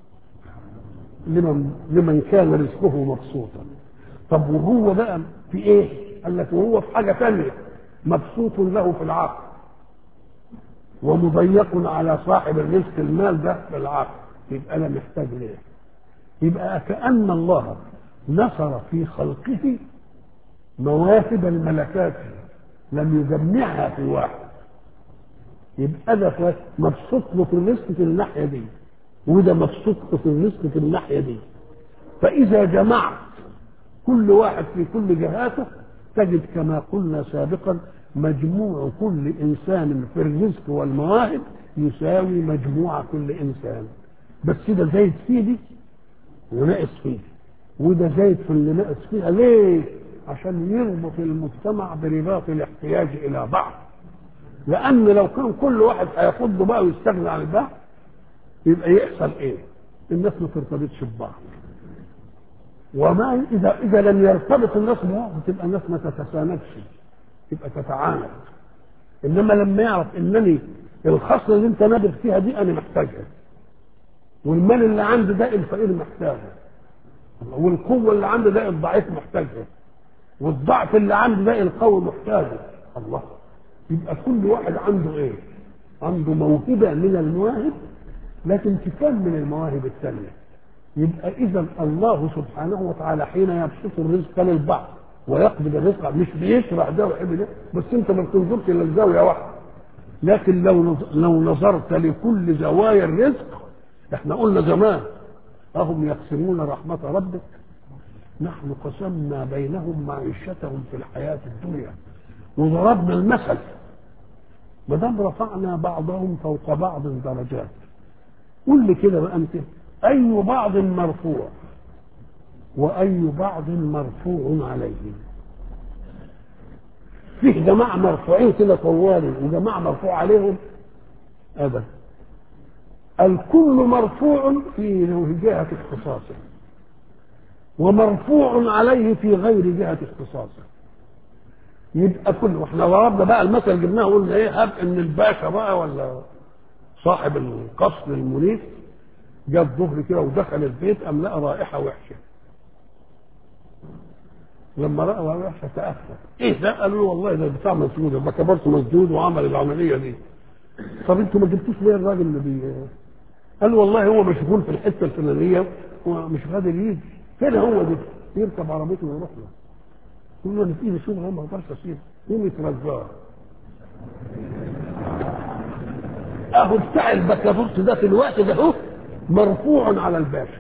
لمن لمن كان رزقه مبسوطا طب وهو بقى في ايه؟ قال لك وهو في حاجة ثانية مبسوط له في العقل ومضيق على صاحب الرزق المال ده في العقل يبقى انا محتاج ليه؟ يبقى كأن الله نصر في خلقه مواهب الملكات لم يجمعها في واحد يبقى ده مبسوط له في الرزق في الناحيه دي وده مبسوط له في الرزق في الناحيه دي فاذا جمعت كل واحد في كل جهاته تجد كما قلنا سابقا مجموع كل انسان في الرزق والمواهب يساوي مجموع كل انسان بس ده زايد فيه دي وناقص فيه وده زايد في اللي ناقص فيها ليه؟ عشان يربط المجتمع برباط الاحتياج الى بعض لان لو كان كل واحد هياخده بقى ويستغنى عن البعض يبقى يحصل ايه؟ الناس ما ترتبطش ببعض وما اذا اذا لم يرتبط الناس ببعض تبقى الناس ما تتساندش تبقى تتعاند انما لما يعرف انني الخصله اللي انت نابغ فيها دي انا محتاجها والمال اللي عندي ده الفقير محتاجه والقوه اللي عندي ده الضعيف محتاجها والضعف اللي عندي ده القوي محتاجه الله يبقى كل واحد عنده ايه؟ عنده موهبه من المواهب لكن تكمل المواهب الثانيه يبقى اذا الله سبحانه وتعالى حين يبسط الرزق للبعض ويقبض الرزق مش بيشرح ده ويحب ده بس انت ما بتنظرش الا لزاويه واحده لكن لو لو نظرت لكل زوايا الرزق احنا قلنا زمان اهم يقسمون رحمه ربك نحن قسمنا بينهم معيشتهم في الحياه الدنيا وضربنا المثل ما دام رفعنا بعضهم فوق بعض درجات قل لي كده بقى انت اي بعض مرفوع واي بعض مرفوع عليه فيه جماعه مرفوعين كده طوالي وجماعه مرفوع عليهم ابدا الكل مرفوع في جهه اختصاصه ومرفوع عليه في غير جهه اختصاصه يبقى كله احنا ضربنا بقى المثل جبناه قلنا ايه هب ان الباشا بقى ولا صاحب القصر المنيف جاء الظهر كده ودخل البيت قام لقى رائحه وحشه لما راى رائحه وحشه تاثر ايه ده قالوا له والله ده بتاع مسجود يبقى كبرت مسجود وعمل العمليه دي طب انتوا ما جبتوش ليه الراجل اللي بي قال والله هو مشغول في الحته الفلانيه ومش قادر يجي فين هو ده يركب عربيته ويروح له يقول له انا في ايدي شغل ما اقدرش اسيبه يوم يترجاه اهو بتاع البكابورت ده في الوقت ده اهو مرفوع على الباشا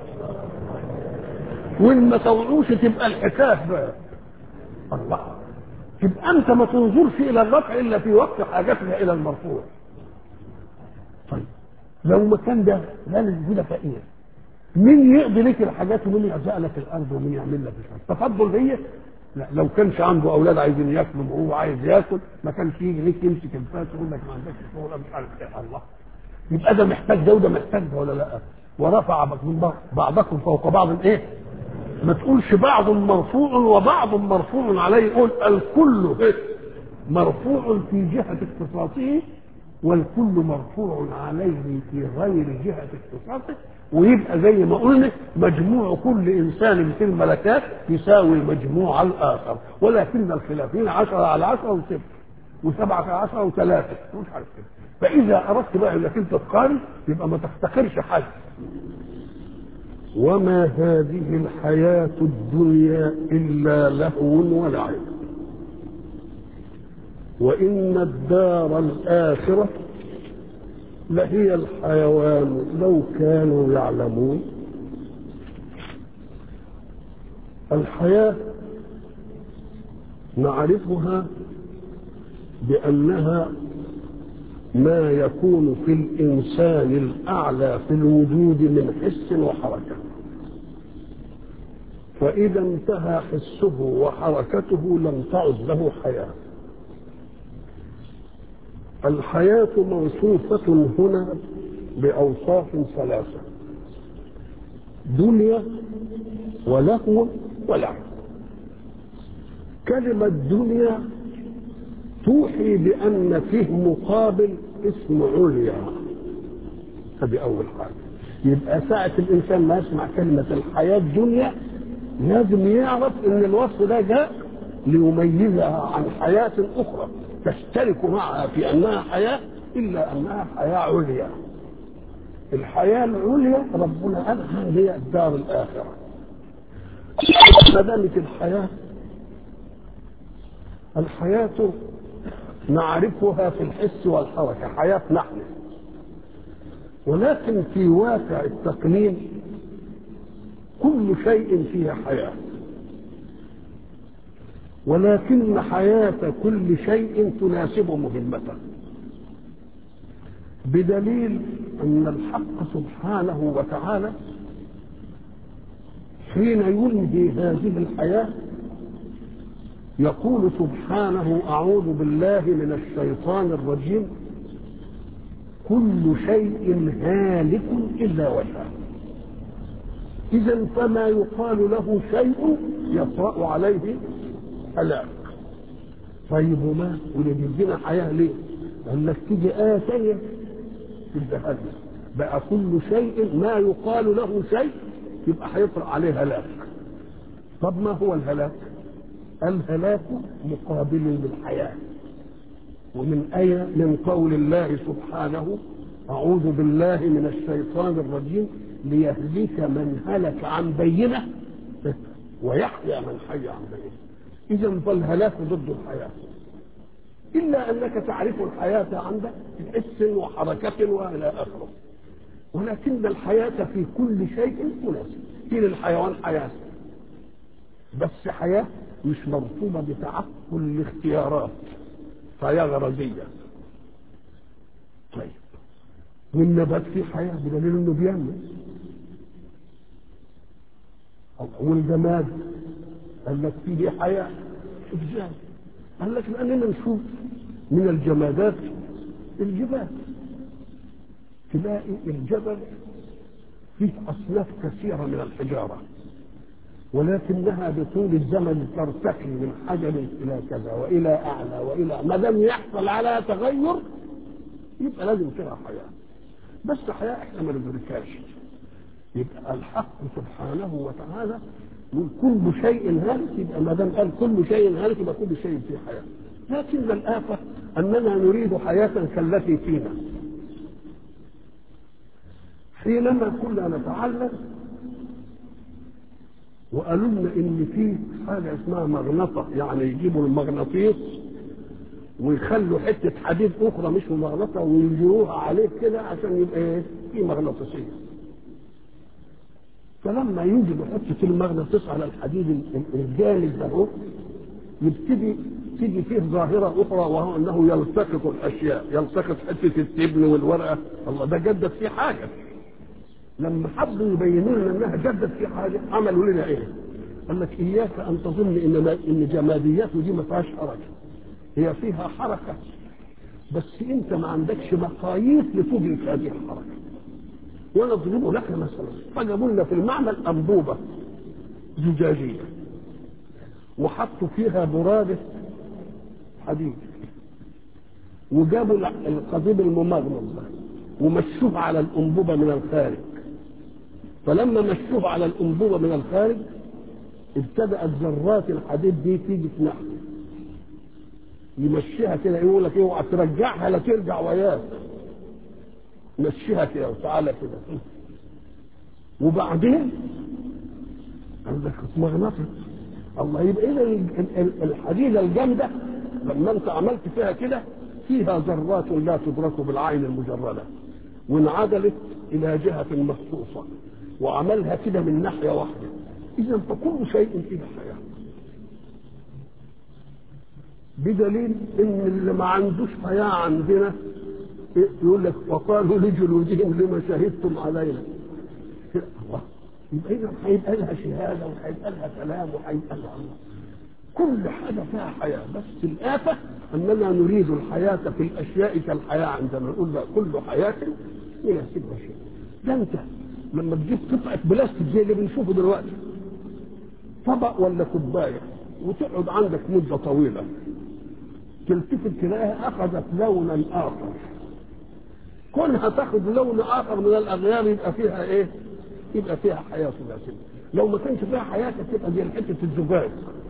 وان ما طوعوش تبقى الحكايه بقى الله تبقى انت ما تنظرش الى الرفع الا في وقت حاجتنا الى المرفوع طيب لو ما كان ده غالب كده فقير مين يقضي لك الحاجات ومين يرزق لك الارض ومين يعمل لك الحاجات تفضل هي لا لو كانش عنده اولاد عايزين ياكلوا وهو عايز ياكل ما كانش يجي ليك يمسك الفاس ويقول لك ما عندكش شغل مش عارف ايه الله يبقى ده محتاج ده وده محتاج ده ولا لا ورفع بعضكم فوق بعض ايه ما تقولش بعض مرفوع وبعض مرفوع عليه قول الكل إيه؟ مرفوع في جهة اختصاصه والكل مرفوع عليه في غير جهة اختصاصه ويبقى زي ما قلنا مجموع كل انسان في الملكات يساوي مجموع الاخر ولكن الخلافين عشرة على عشرة وصفر وسبعة عشر وثلاثة مش عارف كده فإذا أردت بقى إنك أنت تقارن يبقى ما تفتكرش حاجة وما هذه الحياة الدنيا إلا لهو ولعب وإن الدار الآخرة لهي الحيوان لو كانوا يعلمون الحياة نعرفها بأنها ما يكون في الإنسان الأعلى في الوجود من حس وحركة فإذا انتهى حسه وحركته لم تعد له حياة الحياة موصوفة هنا بأوصاف ثلاثة دنيا ولهو ولعب كلمة دنيا توحي بأن فيه مقابل اسم عليا هذه أول حاجة يبقى ساعة الإنسان ما يسمع كلمة الحياة الدنيا لازم يعرف إن الوصف ده جاء ليميزها عن حياة أخرى تشترك معها في أنها حياة إلا أنها حياة عليا الحياة العليا ربنا قالها هي الدار الآخرة ما دامت الحياة الحياة نعرفها في الحس والحركة حياة نحن ولكن في واقع التقنين كل شيء فيه حياة ولكن حياة كل شيء تناسب مهمته بدليل أن الحق سبحانه وتعالى حين ينهي هذه الحياة يقول سبحانه أعوذ بالله من الشيطان الرجيم كل شيء هالك إلا وجهه إذا فما يقال له شيء يطرأ عليه هلاك طيب وما واللي بيدينا حياة ليه؟ قال لك تيجي آية ثانية تبقى بقى كل شيء ما يقال له شيء يبقى هيطرأ عليه هلاك طب ما هو الهلاك؟ الهلاك مقابل للحياة ومن أين من قول الله سبحانه أعوذ بالله من الشيطان الرجيم ليهلك من هلك عن بينة ويحيى من حي عن بينة إذا فالهلاك ضد الحياة إلا أنك تعرف الحياة عندك بحس وحركة وإلى آخره ولكن الحياة في كل شيء مناسب في للحيوان حياة بس حياة مش مرسومة بتعقل الاختيارات حياة غرزية طيب والنبات فيه حياة بدليل انه بينمو والجماد قال لك فيه حياة ازاي؟ قال لك لاننا نشوف من الجمادات الجبال تلاقي الجبل فيه اصناف كثيره من الحجاره ولكنها بطول الزمن ترتقي من حجر الى كذا والى اعلى والى ما دام يحصل على تغير يبقى لازم فيها حياه بس حياه احنا ما ندركهاش يبقى الحق سبحانه وتعالى من كل شيء هالك يبقى ما دام قال كل شيء هالك يبقى كل شيء فيه حياه لكن الآفة أننا نريد حياة كالتي فينا حينما كنا نتعلم وقالوا لنا ان في حاجه اسمها مغنطه يعني يجيبوا المغناطيس ويخلوا حته حديد اخرى مش مغنطه ويجروها عليه كده عشان يبقى ايه في مغناطيسيه فلما يوجدوا حته المغناطيس على الحديد الجالد ده يبتدي تيجي فيه ظاهره اخرى وهو انه يلتقط الاشياء يلتقط حته التبن والورقه الله ده جدد فيه حاجه لما حبوا يبينوا لنا انها جدت في حاجه عملوا لنا ايه؟ قال لك اياك ان تظن ان ان جمادياته دي ما فيهاش حركه هي فيها حركه بس انت ما عندكش مقاييس لتدرك هذه الحركه وانا اضرب لك مثلا فجابوا لنا في المعمل انبوبه زجاجيه وحطوا فيها براده حديد وجابوا القضيب الممغنط ده ومشوه على الانبوبه من الخارج فلما مشوه على الانبوبه من الخارج ابتدات ذرات الحديد دي تيجي تنحني يمشيها كده يقول لك اوعى ترجعها لا ترجع وياك مشيها كده وتعالى كده وبعدين قال لك اطمئنطت الله يبقى اذا الحديده الجامده لما انت عملت فيها كده فيها ذرات لا تدرك بالعين المجرده وانعدلت الى جهه مخصوصه وعملها كده من ناحيه واحده اذا فكل شيء فيه حياه بدليل ان اللي ما عندوش حياه عندنا يقول لك وقالوا لجلودهم لما شهدتم علينا الله يبقى اذا هيبقى لها شهاده وهيبقى لها كلام وهيبقى لها الله كل حاجه فيها حياه بس الافه اننا نريد الحياه في الاشياء كالحياه عندما نقول لا كل حياه يناسبها شيء ده انت لما تجيب قطعه بلاستيك زي اللي بنشوفه دلوقتي طبق ولا كوبايه وتقعد عندك مده طويله تلتفت تلاقيها اخذت لونا اخر كونها تاخذ لون اخر من الاغيار يبقى فيها ايه؟ يبقى فيها حياه ثلاثيه لو ما كانش فيها حياه تبقى دي حته الزجاج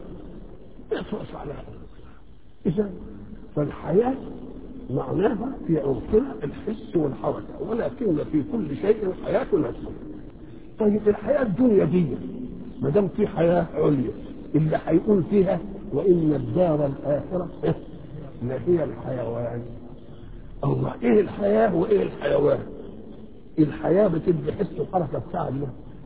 يطرس عليها اذا فالحياه معناها في عمقها الحس والحركه ولكن في كل شيء حياه نفسه طيب الحياه الدنيا دي ما دام في حياه عليا اللي هيقول فيها وان الدار الاخره لهي الحيوان الله ايه الحياه وايه الحيوان الحياه بتدي حس وحركه بتاع الله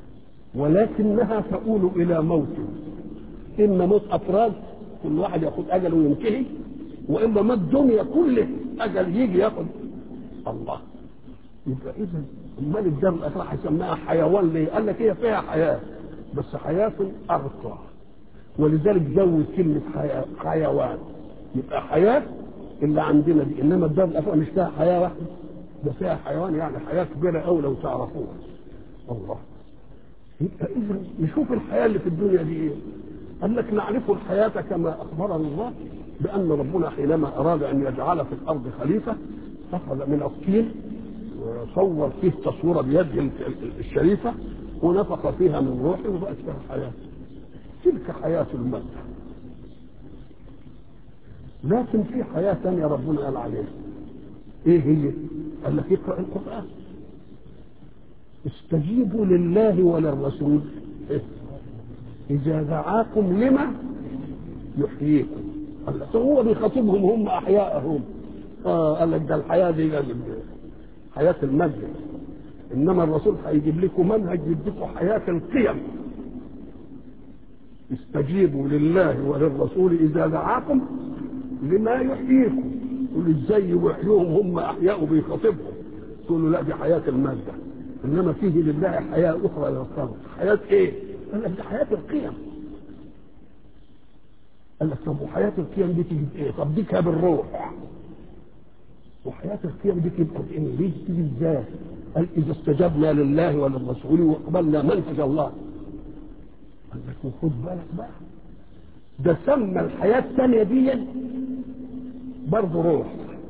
ولكنها تؤول الى موت اما موت افراد كل واحد ياخد اجله وينتهي واما موت الدنيا كله اجل يجي ياخد الله يبقى اذا امال الدار الاخره هيسميها حيوان ليه؟ قال لك هي فيها حياه بس حياه ارقى ولذلك زود كلمه حياة حيوان يبقى حياه اللي عندنا دي انما الدار الاخره مش فيها حياه واحده ده فيها حيوان يعني حياه كبيره قوي لو تعرفوها الله يبقى اذا نشوف الحياه اللي في الدنيا دي ايه قال لك نعرف الحياه كما اخبرنا الله بان ربنا حينما اراد ان يجعل في الارض خليفه اخذ من الطين وصور فيه تصويره بيده الشريفه ونفخ فيها من روحه وبقت فيها حياه تلك حياه المادة لكن في حياه ثانيه ربنا قال عليها ايه هي؟ قال لك اقرا القران استجيبوا لله وللرسول إيه؟ اذا دعاكم لما يحييكم قال لك هو بيخاطبهم هم احياءهم اه قال لك ده الحياه دي حياه المادة انما الرسول هيجيب لكم منهج يديكم حياه القيم استجيبوا لله وللرسول اذا دعاكم لما يحييكم يقول ازاي يحيوهم هم احياء بيخاطبهم تقول له لا دي حياه الماده انما فيه لله حياه اخرى للخلق حياه ايه؟ قال لك دي حياه القيم قال لك طب وحياه القيم دي تيجي بايه؟ طب دي بالروح وحياه القيم دي تبقى بايه؟ دي تيجي ازاي؟ قال اذا استجبنا لله وللرسول وقبلنا منهج الله قال لك خد بالك بقى ده سمى الحياه الثانيه دي برضه روح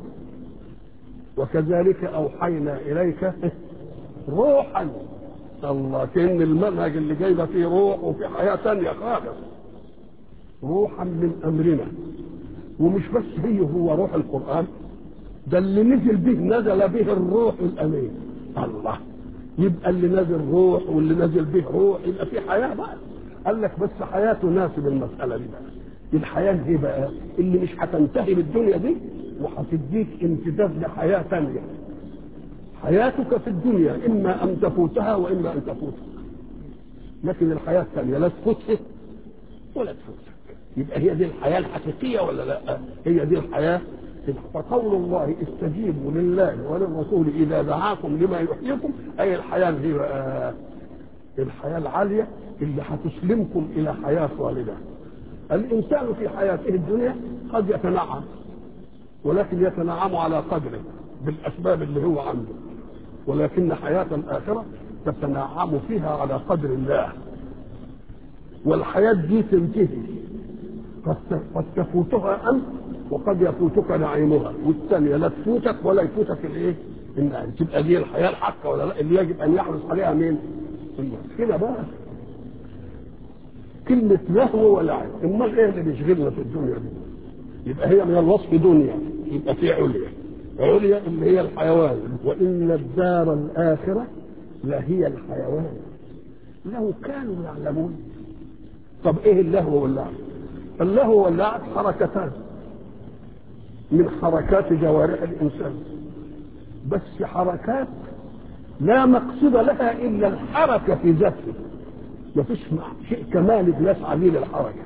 وكذلك اوحينا اليك روحا الله كان المنهج اللي جايبه فيه روح وفي حياه ثانيه خالص روحا من امرنا ومش بس هي هو روح القران ده اللي نزل به نزل به الروح الامين الله يبقى اللي نزل روح واللي نزل به روح يبقى في حياه بقى قال لك بس حياه تناسب المساله دي بقى الحياه دي بقى اللي مش هتنتهي بالدنيا دي وهتديك امتداد لحياه ثانيه حياتك في الدنيا اما ان تفوتها واما ان تفوتك لكن الحياه الثانيه لا تفوتك ولا تفوتك يبقى هي دي الحياه الحقيقيه ولا لا هي دي الحياه فقول الله استجيبوا لله وللرسول اذا دعاكم لما يحييكم اي الحياه دي بقى الحياه العاليه اللي هتسلمكم الى حياه خالده الانسان في حياته الدنيا قد يتنعم ولكن يتنعم على قدره بالاسباب اللي هو عنده ولكن حياه الاخره تتنعم فيها على قدر الله والحياه دي تنتهي قد قد تفوتها انت وقد يفوتك نعيمها والثانيه لا تفوتك ولا يفوتك الايه؟ النعيم تبقى دي الحياه الحقه ولا لا اللي يجب ان يحرص عليها مين؟ الله كده بقى كلمة لهو ولعب، أمال إيه اللي بيشغلنا في الدنيا دي؟ يبقى هي من الوصف دنيا يبقى في عليا عليا اللي هي الحيوان وإن الدار الآخرة لهي الحيوان لو كانوا يعلمون طب ايه اللهو واللعب اللهو واللعب حركتان من حركات جوارح الانسان بس حركات لا مقصود لها الا الحركه في ذاته ما فيش شيء كمال بيسعى به للحركه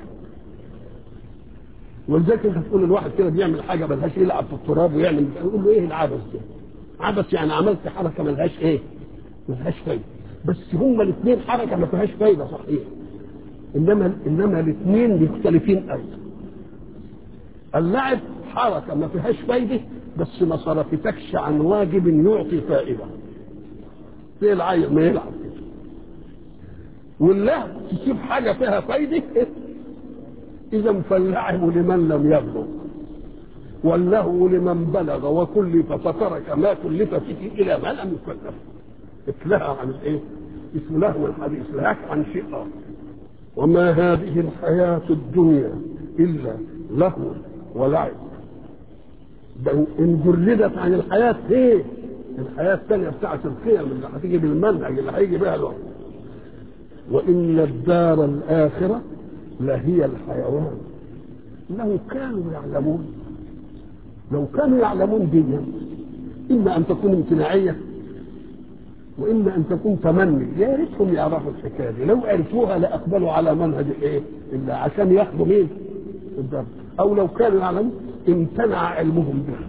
ولذلك انت تقول الواحد كده بيعمل حاجه ملهاش يلعب في التراب ويعمل يقول له ايه العبث ده؟ عبث يعني عملت حركه ملهاش ايه؟ ملهاش فايده بس هما الاثنين حركه ما فيهاش فايده صحيح انما انما الاثنين مختلفين قوي اللعب حركه ما فيهاش فايده بس ما صرفتكش عن واجب يعطي فائده زي العيل ما يلعب كده واللهو تسيب حاجه فيها فايده اذا فاللعب لمن لم يبلغ واللهو لمن بلغ وكلف فترك ما كلف فيه الى ما لم يكلف اتلهى عن الايه؟ اسمه لهو الحديث لهاك عن شيء اخر وما هذه الحياة الدنيا إلا لهو ولعب ده إن جردت عن الحياة إيه؟ الحياة الثانية بتاعت القيم اللي هتيجي بالمنهج اللي هيجي بها الوقت وإن الدار الآخرة لهي الحيوان لو كانوا يعلمون لو كانوا يعلمون دي إما أن تكون امتناعية واما ان تكون تمني يا ريتهم يعرفوا الحكايه دي لو عرفوها لاقبلوا على منهج الايه؟ الا عشان ياخدوا مين؟ الدرس او لو كانوا يعلمون امتنع علمهم بها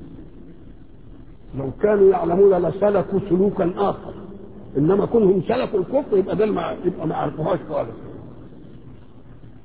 لو كانوا يعلمون لسلكوا سلوكا اخر انما كونهم سلكوا الكفر يبقى ده يبقى ما عرفوهاش خالص